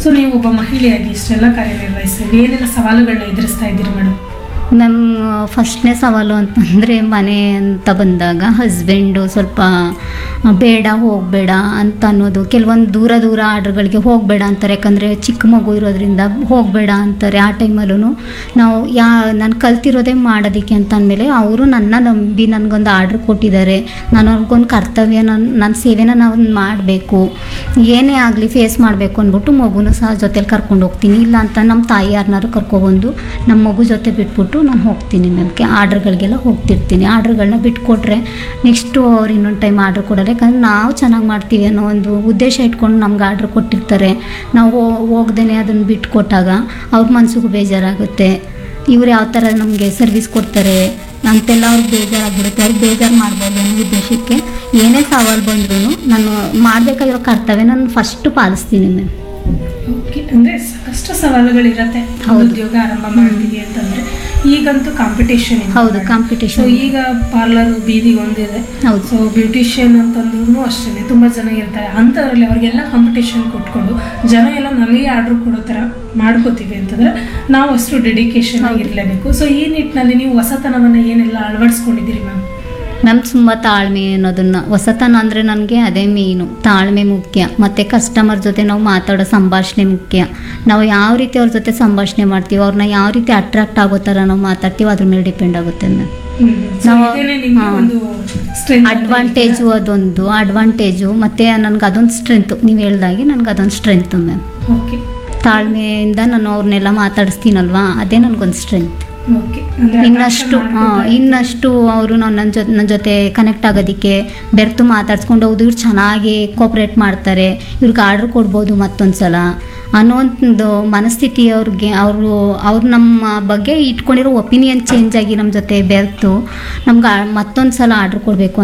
So ನೀವು ಒಬ್ಬ ಮಹಿಳೆಯಾಗಿ ಇಷ್ಟೆಲ್ಲ ಕಾರ್ಯನಿರ್ವಹಿಸ್ತೀವಿ ಏನೆಲ್ಲ ಸವಾಲುಗಳನ್ನ ಎದುರಿಸ್ತಾ ಇದ್ದೀರಿ ಮೇಡಮ್ ಮ್ಯಾಮ್ ಫಸ್ಟ್ನೇ ಸವಾಲು ಅಂತಂದರೆ ಮನೆ ಅಂತ ಬಂದಾಗ ಹಸ್ಬೆಂಡು ಸ್ವಲ್ಪ ಬೇಡ ಹೋಗಬೇಡ ಅಂತ ಅನ್ನೋದು ಕೆಲವೊಂದು ದೂರ ದೂರ ಆರ್ಡ್ರ್ಗಳಿಗೆ ಹೋಗಬೇಡ ಅಂತಾರೆ ಯಾಕಂದರೆ ಚಿಕ್ಕ ಮಗು ಇರೋದ್ರಿಂದ ಹೋಗಬೇಡ ಅಂತಾರೆ ಆ ಟೈಮಲ್ಲೂ ನಾವು ಯಾ ನಾನು ಕಲ್ತಿರೋದೇ ಮಾಡೋದಕ್ಕೆ ಅಂತ ಅಂದಮೇಲೆ ಅವರು ನನ್ನ ನಂಬಿ ನನಗೊಂದು ಆರ್ಡ್ರ್ ಕೊಟ್ಟಿದ್ದಾರೆ ನಾನು ಅವ್ರಿಗೊಂದು ಕರ್ತವ್ಯ ನನ್ನ ನನ್ನ ಸೇವೆನ ನಾವು ಮಾಡಬೇಕು ಏನೇ ಆಗಲಿ ಫೇಸ್ ಮಾಡಬೇಕು ಅಂದ್ಬಿಟ್ಟು ಮಗುನೂ ಸಹ ಜೊತೆಲಿ ಕರ್ಕೊಂಡು ಹೋಗ್ತೀನಿ ಇಲ್ಲ ಅಂತ ನಮ್ಮ ತಾಯಿ ಯಾರನ್ನಾರು ಕರ್ಕೊಬಂದು ನಮ್ಮ ಮಗು ಜೊತೆ ಬಿಟ್ಬಿಟ್ಟು ನಾನು ಹೋಗ್ತೀನಿ ನನಗೆ ಆರ್ಡ್ರ್ಗಳಿಗೆಲ್ಲ ಹೋಗ್ತಿರ್ತೀನಿ ಆರ್ಡ್ರ್ಗಳನ್ನ ಬಿಟ್ಕೊಟ್ರೆ ನೆಕ್ಸ್ಟು ಅವ್ರು ಇನ್ನೊಂದು ಟೈಮ್ ಆರ್ಡ್ರ್ ಕೊಡೋಲ್ಲ ಯಾಕಂದ್ರೆ ನಾವು ಚೆನ್ನಾಗಿ ಮಾಡ್ತೀವಿ ಅನ್ನೋ ಒಂದು ಉದ್ದೇಶ ಇಟ್ಕೊಂಡು ನಮ್ಗೆ ಆರ್ಡ್ರ್ ಕೊಟ್ಟಿರ್ತಾರೆ ನಾವು ಹೋಗ್ದೇ ಅದನ್ನು ಬಿಟ್ಕೊಟ್ಟಾಗ ಅವ್ರ ಮನಸ್ಸಿಗೂ ಬೇಜಾರಾಗುತ್ತೆ ಇವ್ರು ಯಾವ ಥರ ನಮಗೆ ಸರ್ವಿಸ್ ಕೊಡ್ತಾರೆ ಅಂತೆಲ್ಲ ಅವ್ರಿಗೆ ಬೇಜಾರಾಗ್ಬಿಡುತ್ತೆ ಅವ್ರಿಗೆ ಬೇಜಾರು ಮಾಡ್ಬೋದು ಅನ್ನೋ ಉದ್ದೇಶಕ್ಕೆ ಏನೇ ಸವಾಲು ಬಂದ್ರೂ ನಾನು ಮಾಡಬೇಕಾಗಿರೋ ಕರ್ತವ್ಯ ನಾನು ಫಸ್ಟು ಪಾಲಿಸ್ತೀನಿ ಮ್ಯಾಮ್ ಓಕೆ ಅಂದ್ರೆ ಸಾಕಷ್ಟು ಸವಾಲುಗಳಿರತ್ತೆ ಒಂದು ಹೌದು. ಉದ್ಯೋಗ ಆರಂಭ ಮಾಡ್ತೀವಿ ಅಂತಂದ್ರೆ ಈಗಂತೂ ಕಾಂಪಿಟೇಷನ್ ಹೌದು ಸೊ ಕಾಂಪಿಟೇಷನ್ ಈಗ ಪಾರ್ಲರ್ ಬೀದಿಗೆ ಒಂದಿದೆ ಹೌದು ಸೊ ಬ್ಯೂಟಿಷಿಯನ್ ಅಂತಂದ್ರೂ ಅಷ್ಟೇ ತುಂಬಾ ಜನ ಇರ್ತಾರೆ ಅಂಥದ್ರಲ್ಲಿ ಅವ್ರಿಗೆಲ್ಲ ಕಾಂಪಿಟೇಷನ್ ಕೊಟ್ಕೊಂಡು ಜನ ಎಲ್ಲ ನಮಗೆ ಆರ್ಡರ್ ಕೊಡೋ ಥರ ಮಾಡ್ಕೋತೀವಿ ಅಂತಂದ್ರೆ ನಾವು ಅಷ್ಟು ಡೆಡಿಕೇಶನ್ ಹೌದು. ಆಗಿರ್ಲೇಬೇಕು ಸೊ ಈ ನಿಟ್ಟಿನಲ್ಲಿ ನೀವು ಹೊಸತನವನ್ನ ಏನೆಲ್ಲ ಅಳವಡಿಸ್ಕೊಂಡಿದ್ದೀರಿ ಮ್ಯಾಮ್ ಮ್ಯಾಮ್ ತುಂಬ ತಾಳ್ಮೆ ಅನ್ನೋದನ್ನು ಹೊಸತನ ಅಂದರೆ ನನಗೆ ಅದೇ ಮೇಯ್ನು ತಾಳ್ಮೆ ಮುಖ್ಯ ಮತ್ತು ಕಸ್ಟಮರ್ ಜೊತೆ ನಾವು ಮಾತಾಡೋ ಸಂಭಾಷಣೆ ಮುಖ್ಯ ನಾವು ಯಾವ ರೀತಿ ಅವ್ರ ಜೊತೆ ಸಂಭಾಷಣೆ ಮಾಡ್ತೀವಿ ಅವ್ರನ್ನ ಯಾವ ರೀತಿ ಅಟ್ರಾಕ್ಟ್ ಆಗೋ ಥರ ನಾವು ಮಾತಾಡ್ತೀವಿ ಅದ್ರ ಮೇಲೆ ಡಿಪೆಂಡ್ ಆಗುತ್ತೆ ಮ್ಯಾಮ್ ನಾವು- ಹಾ. ಒಂದು strength ಅಂತ ಅಡ್ವಾಂಟೇಜು ಅದೊಂದು ಅಡ್ವಾಂಟೇಜು ಮತ್ತು ನನಗೆ ಅದೊಂದು ಸ್ಟ್ರೆಂತು ನೀವು ಹೇಳ್ದಾಗೆ ನನಗೆ ಅದೊಂದು ಸ್ಟ್ರೆಂತು ಮ್ಯಾಮ್ ಓಕೆ ತಾಳ್ಮೆಯಿಂದ ನಾನು ಅವ್ರನ್ನೆಲ್ಲ ಮಾತಾಡಿಸ್ತೀನಲ್ವಾ ಅದೇ ನನಗೊಂದು ಸ್ಟ್ರೆಂತ್ ಓಕೆ ಅಂದ್ರೆ ಇನ್ನಷ್ಟು attraction ಹಾ, ಮಾಡ್ಕೊತಾರೆ. ಇನ್ನಷ್ಟು ಅವರು ನನ್ನ ಜೊತೆ ನನ್ನ ಜೊತೆ ಕನೆಕ್ಟ್ ಆಗೋದಕ್ಕೆ ಬೆರ್ತು ಮಾತಾಡ್ಸ್ಕೊಂಡು ಹೌದು ಇವ್ರು ಚೆನ್ನಾಗಿ ಕೋಪ್ರೇಟ್ ಮಾಡ್ತಾರೆ ಇವ್ರಿಗೆ ಆರ್ಡ್ರ್ ಕೊಡ್ಬೋದು ಮತ್ತೊಂದು ಸಲ ಅನ್ನೋ ಒಂದು ಮನಸ್ಥಿತಿ ಅವ್ರಿಗೆ ಅವರು ಅವ್ರು ನಮ್ಮ ಬಗ್ಗೆ ಇಟ್ಕೊಂಡಿರೋ ಒಪಿನಿಯನ್ ಚೇಂಜ್ ಆಗಿ ನಮ್ಮ ಜೊತೆ ಬೆರ್ತು ನಮ್ಗೆ ಮತ್ತೊಂದು ಸಲ ಆರ್ಡ್ರ್ ಕೊಡಬೇಕು